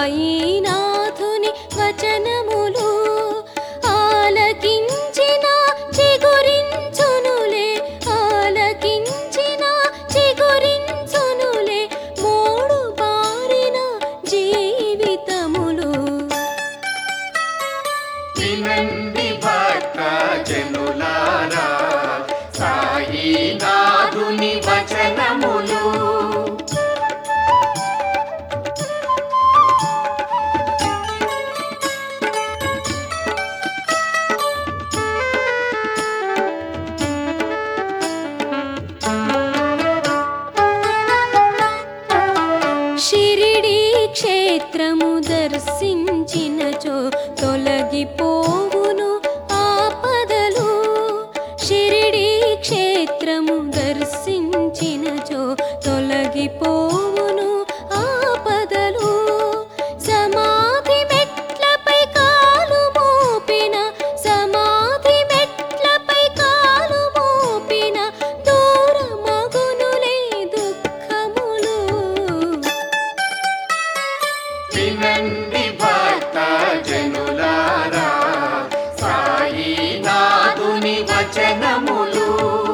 సాయినాథుని వచనములు ఆలకించిన చిగురించునులే ఆలకించిన చిగురించునులే మూడు బారిన జీవితములు వినండి భక్త జనులారా సాయినాథుని వచనములు షిరిడి క్షేత్రము దర్శించినచో తొలగిపోవును ఆపదలు షిరిడి క్షేత్రము దర్శించినచో తొలగిపోవును ఆపదలు సమాధి మెట్లపై కాలు మోపిన సమాధి మెట్లపై కాలు మోపిన దూరమగునులే దుఃఖములు వినండి భక్త జనులారా సాయినాథుని వచనములు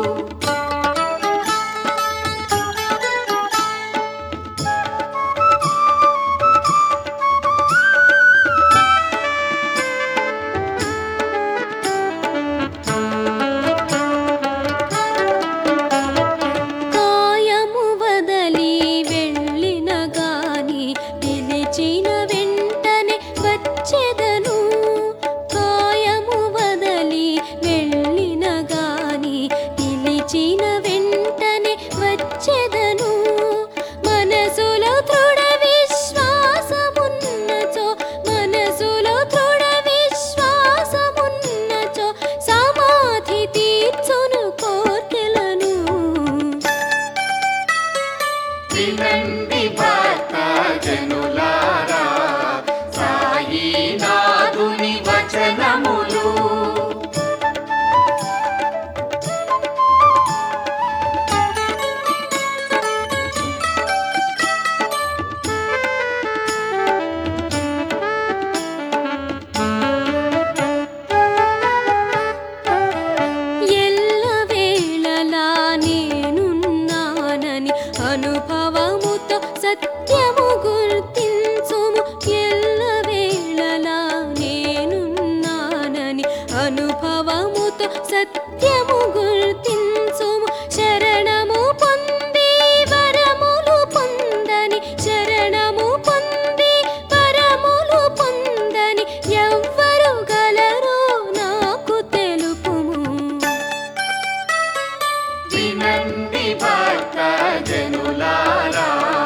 కాయము వదలి వెళ్ళిన గాని పిలిచిన వెంటనే వచ్చెదను కాయము వదలి వెళ్ళిన గాని పిలిచిన వెంటనే వచ్చెదను మనసులో దృఢ విశ్వాసమున్నచో మనసులో దృఢ విశ్వాసమున్నచో సమాధి తీర్చును కోర్కెలను వినండి భక్త జనులారా సాయినాథుని వచనములు ఎల్లవేళలా నేనున్నానని అనుభవముతో సత్యము గుర్తించుము ఎల్లవేళలా నేనున్నానని అనుభవముతో సత్యము గుర్తించుము శరణము పొంది వరములు పొందని శరణము పొంది వరములు పొందని ఎవ్వరు గలరో నాకు తెలుపుము వినండి భక్త జనులారా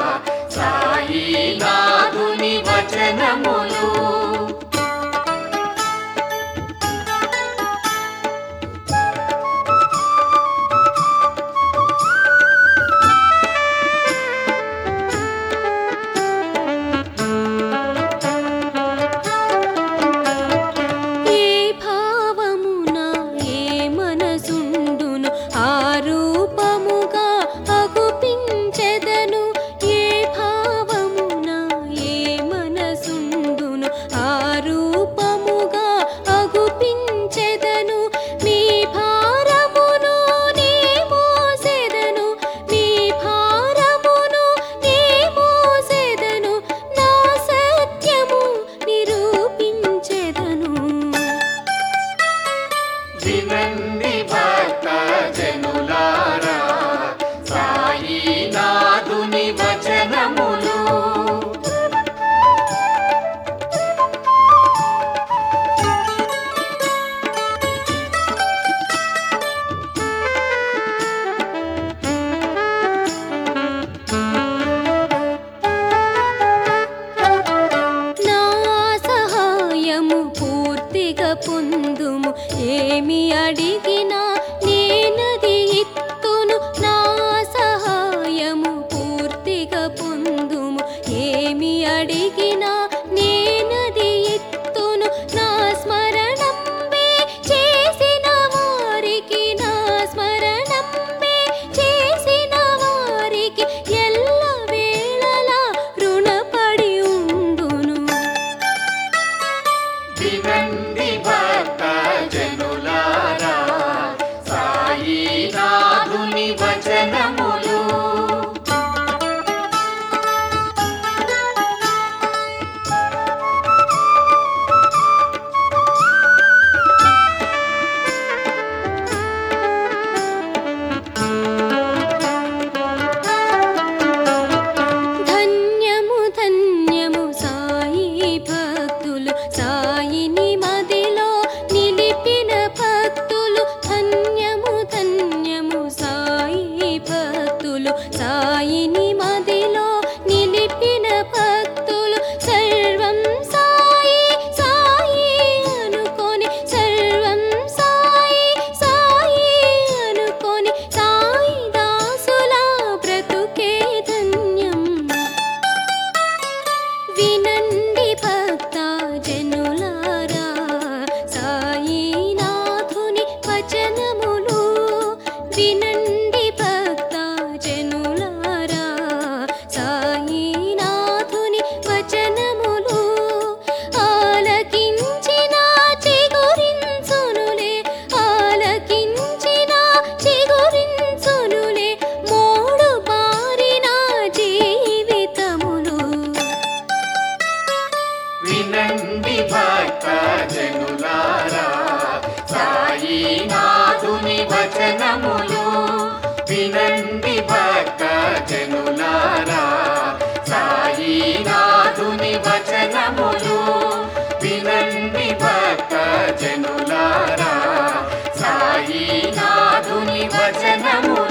సాయినాథుని వచనములు ఏ భావమున ఏ మనసుండును ఆ రూపముగా అగుపించెదను ఏ భావమున ఏ మనసుండును ఆ రూపముగా అగుపించెదను మీ భారమును నే మోసెదను మీ భారమును నే మోసెదను నా సత్యము నిరూపించెదను వినండి భక్త జనులారా సాయినాథుని వచనములు నా సహాయము పూర్తిగా పొందుము ఏమి అడిగినా నేనది ఇత్తును నా సహాయము పూర్తిగా పొందుము ఏమి అడిగినా నేనది ఇత్తును నా స్మరణంబే చేసిన వారికి నా స్మరణంబే చేసిన వారికి ఎల్ల వేళలా రుణపడి ఉండును వినండి భక్త జనులారా సాయినాథుని వచనములు వినండి భక్త జనులారా సాయినాథుని వచనములు వినండి భక్త జనులారా సాయినాథుని వచనములు